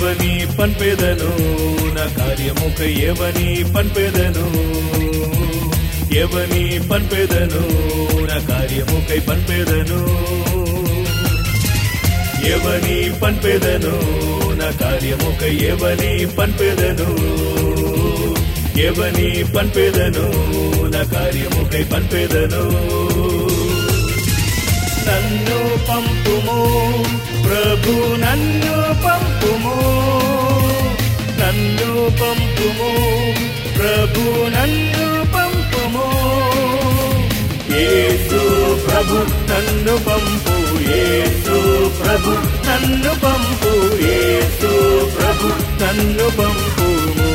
ఎవని పన్పెదను నా కార్యముక ఎవని పన్పెదను ఎవని పన్పెదను నా కార్యముకై పన్పెదను ఎవని పన్పెదను నా కార్యముక ఎవని పన్పెదను ఎవని పన్పెదను నా కార్యముకై పన్పెదను నన్ను పంపుము ప్రభు నన్ను పంపుము నన్ను పంపుము ప్రభు నన్ను పంపుము యేసు ప్రభు నన్ను పంపు యేసు ప్రభు నన్ను పంపు యేసు ప్రభు నన్ను పంపుము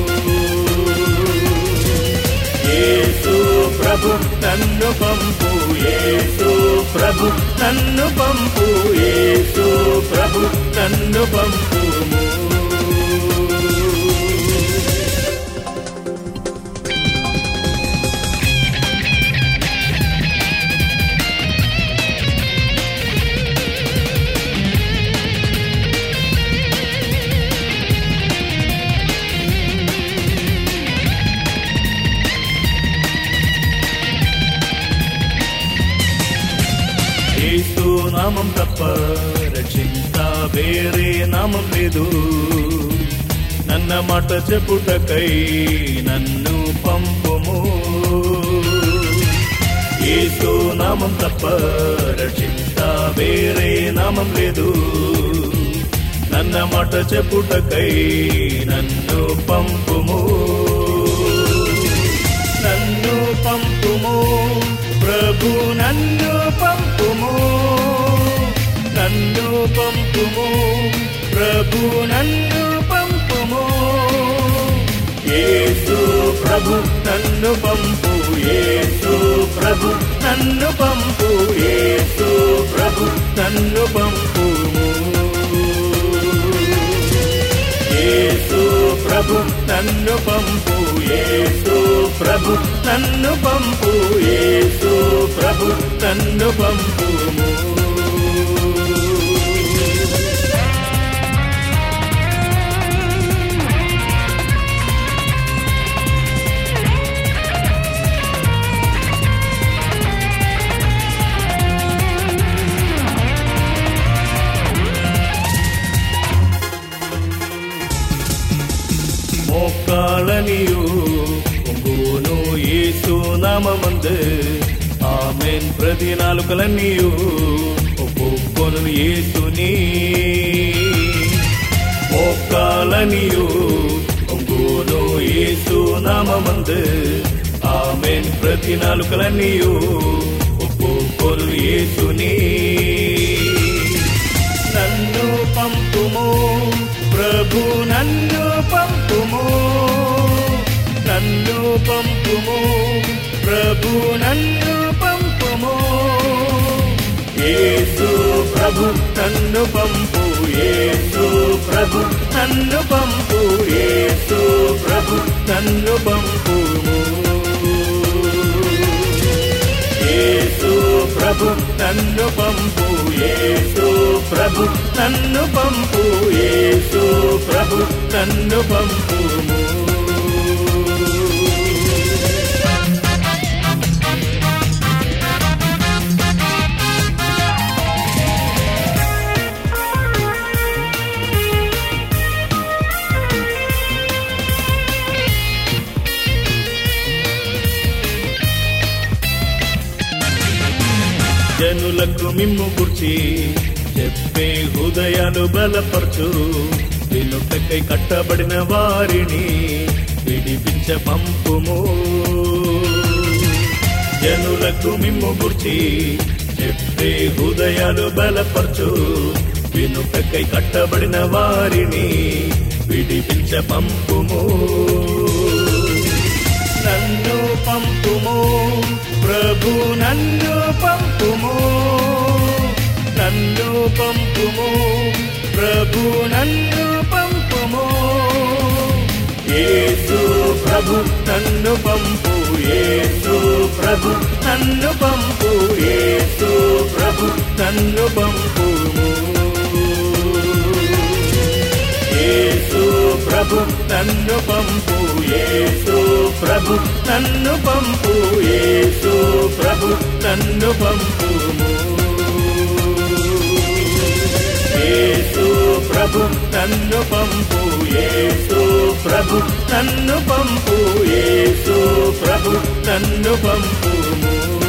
యేసు ప్రభు నన్ను పంపు యేసు ప్రభు నన్ను పంపు యేసు ప్రభు నన్ను పంపుము యేసు నామం తప్ప రక్షింత వేరే నామం లేదు నన్న మాట చెప్పుటకై నన్ను పంపుము యేసు నామం తప్ప రక్షింత వేరే నామం లేదు నన్న మాట చెప్పుటకై నన్ను పంపుము నన్ను పంపుము ప్రభు నన్ను పంపుము నన్ను పంపుము ప్రభు నన్ను పంపుము యేసు ప్రభు నన్ను పంపు యేసు ప్రభు నన్ను పంపు యేసు ప్రభు నన్ను పంపుము యేసు ప్రభు నన్ను పంపు యేసు ప్రభు నన్ను పంపు యేసు ప్రభు నన్ను పంపుము மோக்காளனியோ உங்கோனோ ஏசு நாமமந்து ఆమెన్ ప్రతి నాలుకలన్నీయు ఒప్పుకొను యేసుని మోకాలనియు ఒంగును యేసు నామమందు ఆమెన్ ప్రతి నాలుకలన్నీయు ఒప్పుకొను యేసుని నన్ను పంపుము ప్రభు నన్ను పంపుము నన్ను పంపుము ప్రభు నన్ను పంపుము యేసు ప్రభు నన్ను పంపు యేసు ప్రభు నన్ను పంపు యేసు ప్రభు నన్ను పంపుము యేసు ప్రభు నన్ను పంపు యేసు ప్రభు నన్ను పంపు యేసు ప్రభు నన్ను పంపుము జనులకు మిమ్ము గుర్చి చెప్పే హృదయాలు బలపరచు వెనుకకై కట్టబడిన వారిని విడిపించ పంపుము జనులకు మిమ్ము గుర్చి చెప్పే హృదయాలు బలపరచు వెనుకకై కట్టబడిన వారిని విడిపించ పంపుము నన్ను పంపుము ప్రభు నన్ను పంపుము నన్ను పంపుము ప్రభు నన్ను పంపుము యేసు ప్రభు నన్ను పంపు యేసు ప్రభు నన్ను పంపు యేసు ప్రభు నన్ను పంపుము ప్రభు నన్ను పంపు యేసు ప్రభు నన్ను పంపు యేసు ప్రభు నన్ను పంపుము యేసు ప్రభు నన్ను పంపు యేసు ప్రభు నన్ను పంపు యేసు ప్రభు నన్ను పంపుము